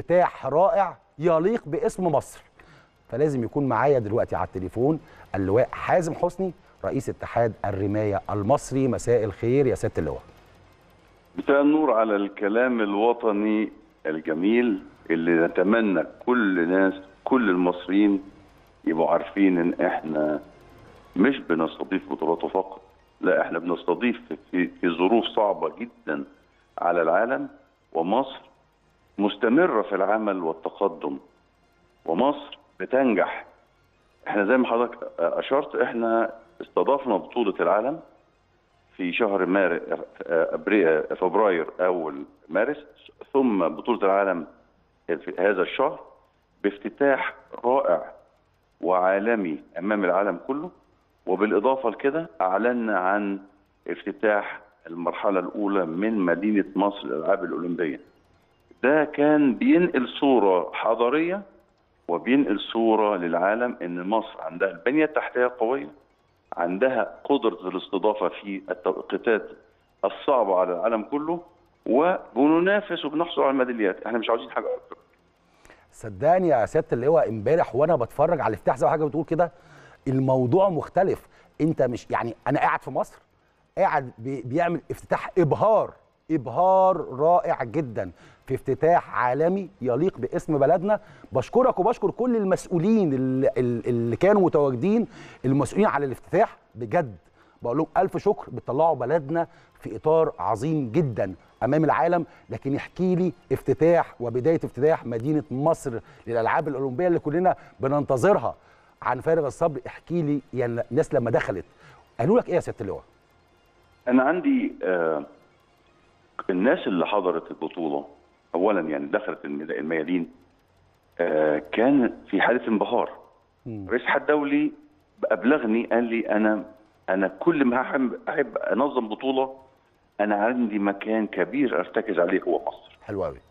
افتتاح رائع يليق باسم مصر فلازم يكون معايا دلوقتي على التليفون اللواء حازم حسني رئيس اتحاد الرمايه المصري مساء الخير يا سياده اللواء مساء النور على الكلام الوطني الجميل اللي نتمنى كل ناس كل المصريين يبقوا عارفين ان احنا مش بنستضيف بطولاته فقط لا احنا بنستضيف في, في ظروف صعبة جدا على العالم ومصر مستمرة في العمل والتقدم ومصر بتنجح احنا زي ما حضرتك اشرت احنا استضفنا بطولة العالم في شهر مارس فبراير اول مارس ثم بطولة العالم في هذا الشهر بافتتاح رائع وعالمي امام العالم كله وبالاضافه لكده اعلنا عن افتتاح المرحله الاولى من مدينه مصر للالعاب الاولمبيه. ده كان بينقل صوره حضاريه وبينقل صوره للعالم ان مصر عندها البنيه التحتيه القويه عندها قدره الاستضافه في التوقيتات الصعبه على العالم كله وبننافس وبنحصل على الميداليات، احنا مش عاوزين حاجه اكتر. صدقني يا سياده اللواء امبارح وانا بتفرج على الافتتاح زي ما حضرتك بتقول كده الموضوع مختلف انت مش يعني انا قاعد في مصر قاعد بي بيعمل افتتاح ابهار ابهار رائع جدا في افتتاح عالمي يليق باسم بلدنا بشكرك وبشكر كل المسؤولين اللي, اللي كانوا متواجدين المسؤولين على الافتتاح بجد بقول لهم الف شكر بتطلعوا بلدنا في اطار عظيم جدا امام العالم لكن احكي لي افتتاح وبدايه افتتاح مدينه مصر للالعاب الاولمبيه اللي كلنا بننتظرها عن فارغ الصبر احكي لي يعني الناس لما دخلت قالوا لك ايه يا سياده اللواء؟ انا عندي آه الناس اللي حضرت البطوله اولا يعني دخلت الميادين آه كان في حاله انبهار رئيس الاتحاد الدولي ابلغني قال لي انا انا كل ما احب احب انظم بطوله انا عندي مكان كبير ارتكز عليه هو مصر حلو قوي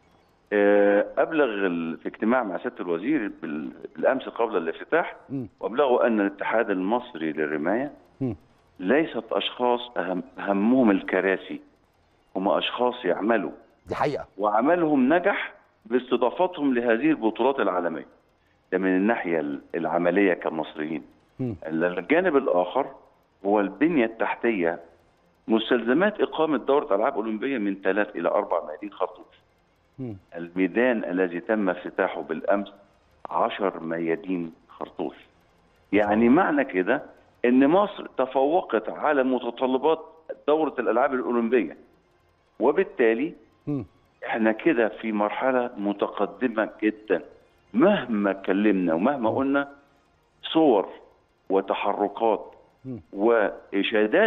ابلغ في اجتماع مع سياده الوزير بالامس قبل الافتتاح وابلغوا ان الاتحاد المصري للرمايه م. ليست اشخاص أهم همهم الكراسي هم اشخاص يعملوا دي حقيقه وعملهم نجح باستضافتهم لهذه البطولات العالميه ده من الناحيه العمليه كمصريين م. الجانب الاخر هو البنيه التحتيه مستلزمات اقامه دوره العاب اولمبيه من ثلاث الى اربع ميادين خرطوش الميدان الذي تم افتتاحه بالامس عشر ميادين خرطوش يعني معنى كده ان مصر تفوقت على متطلبات دوره الالعاب الاولمبيه وبالتالي احنا كده في مرحله متقدمه جدا مهما اتكلمنا ومهما قلنا صور وتحركات واشادات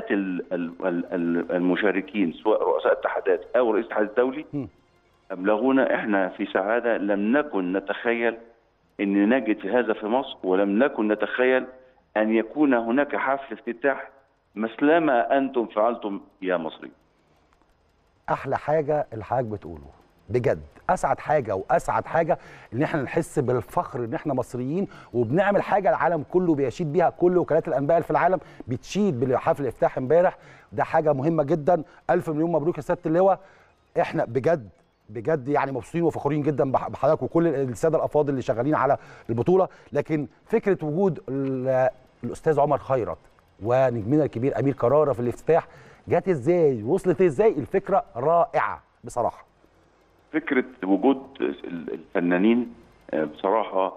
المشاركين سواء رؤساء اتحادات او رئيس الاتحاد الدولي أبلغونا إحنا في سعادة لم نكن نتخيل أن نجد هذا في مصر ولم نكن نتخيل أن يكون هناك حفل افتتاح مثلما أنتم فعلتم يا مصري أحلى حاجة اللي حضرتك بتقوله بجد اسعد حاجه واسعد حاجه ان احنا نحس بالفخر ان احنا مصريين وبنعمل حاجه العالم كله بيشيد بيها كل وكالات الانباء في العالم بتشيد بحفل الافتتاح امبارح ده حاجه مهمه جدا الف مليون مبروك يا سياده اللواء احنا بجد بجد يعني مبسوطين وفخورين جدا بحضرتك وكل الساده الافاضل اللي شغالين على البطوله لكن فكره وجود الاستاذ عمر خيرت ونجمنا الكبير امير كراره في الافتتاح جت ازاي وصلت ازاي الفكره رائعه بصراحه فكره وجود الفنانين بصراحه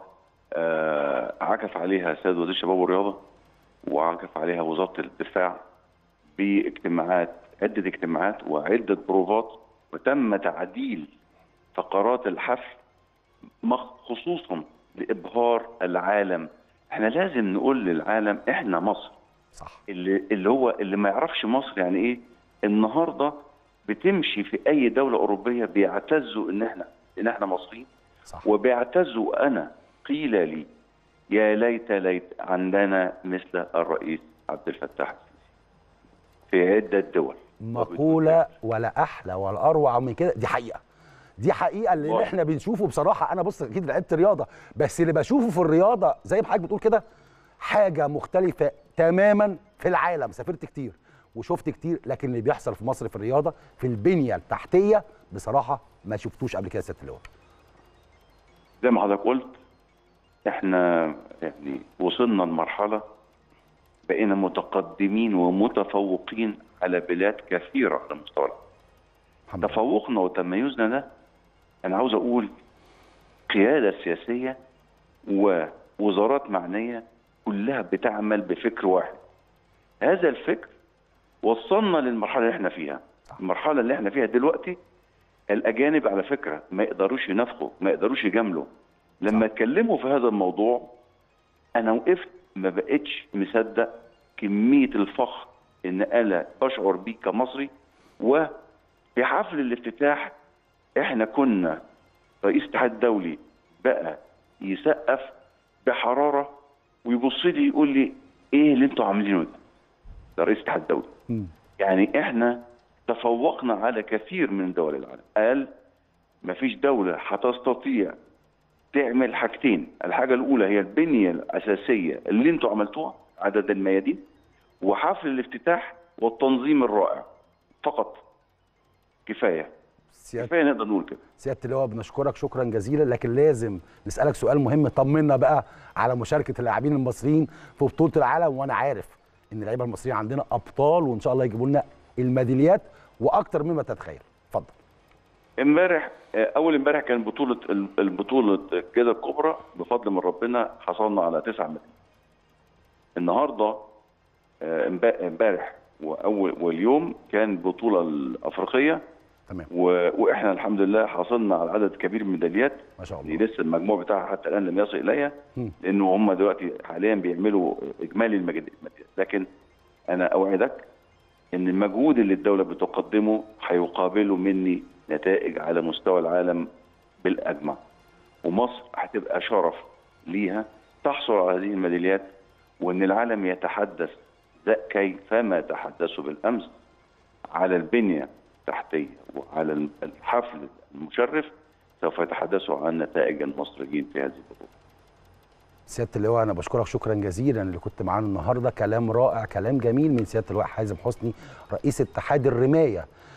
عكف عليها السيد وزير الشباب والرياضه وعكف عليها وزاره الدفاع باجتماعات عده اجتماعات وعده بروفات وتم تعديل فقرات الحفل خصوصا لابهار العالم احنا لازم نقول للعالم احنا مصر صح اللي اللي هو اللي ما يعرفش مصر يعني ايه النهارده بتمشي في اي دوله اوروبيه بيعتزوا ان احنا ان احنا مصريين صح وبيعتزوا انا قيل لي يا ليت ليت عندنا مثل الرئيس عبد الفتاح السيسي في عده دول مقولة ولا أحلى ولا أروع من كده دي حقيقة دي حقيقة اللي واو. احنا بنشوفه بصراحة أنا بص أكيد لعبت رياضة بس اللي بشوفه في الرياضة زي ما حضرتك بتقول كده حاجة مختلفة تماما في العالم سافرت كتير وشفت كتير لكن اللي بيحصل في مصر في الرياضة في البنية التحتية بصراحة ما شفتوش قبل كده يا سيادة اللواء زي ما حضرتك قلت احنا يعني وصلنا لمرحله بقينا متقدمين ومتفوقين على بلاد كثيره على مستوى العالم. الحمد لله تفوقنا وتميزنا ده انا عاوز اقول قياده سياسيه ووزارات معنيه كلها بتعمل بفكر واحد هذا الفكر وصلنا للمرحله اللي احنا فيها المرحله اللي احنا فيها دلوقتي الاجانب على فكره ما يقدروش ينافقوا ما يقدروش يجاملوا لما اتكلموا في هذا الموضوع انا وقفت ما بقتش مصدق كميه الفخر ان انا بشعر بيه كمصري وفي حفل الافتتاح احنا كنا رئيس الاتحاد الدولي بقى يسقف بحراره ويبص لي يقول لي ايه اللي انتوا عاملينه ده؟ ده رئيس الاتحاد الدولي مم. يعني احنا تفوقنا على كثير من دول العالم قال مفيش دولة هتستطيع تعمل حاجتين الحاجة الأولى هي البنية الأساسية اللي انتوا عملتوها عدد الميادين وحفل الافتتاح والتنظيم الرائع فقط كفاية سياده كفاية نقدر نقول كده سياده اللواء بنشكرك شكرا جزيلا لكن لازم نسالك سؤال مهم طمنا بقى على مشاركه اللاعبين المصريين في بطوله العالم وانا عارف ان اللعيبه المصريين عندنا ابطال وان شاء الله يجيبوا لنا الميداليات واكتر مما تتخيل اتفضل امبارح آه، اول امبارح كان بطوله البطوله الجائزه الكبرى بفضل من ربنا حصلنا على تسعة ميداليات النهارده آه، امبا- امبارح واول واليوم كان البطوله الافريقيه تمام و- واحنا الحمد لله حصلنا على عدد كبير من الميداليات ما شاء اللي الله لسه المجموع بتاعها حتى الان لم يصل اليها مم. لانه هم دلوقتي حاليا بيعملوا اجمالي المجد- الميداليات لكن انا اوعدك ان المجهود اللي الدوله بتقدمه هيقابله مني نتائج على مستوى العالم بالاجمع ومصر هتبقى شرف ليها تحصل على هذه الميداليات وان العالم يتحدث ذا كيفما تحدثوا بالامس على البنيه التحتيه وعلى الحفل المشرف سوف يتحدثوا عن نتائج المصريين في هذه البطوله سياده اللواء انا بشكرك شكرا جزيلا اللي كنت معانا النهارده كلام رائع كلام جميل من سياده اللواء حازم حسني رئيس اتحاد الرمايه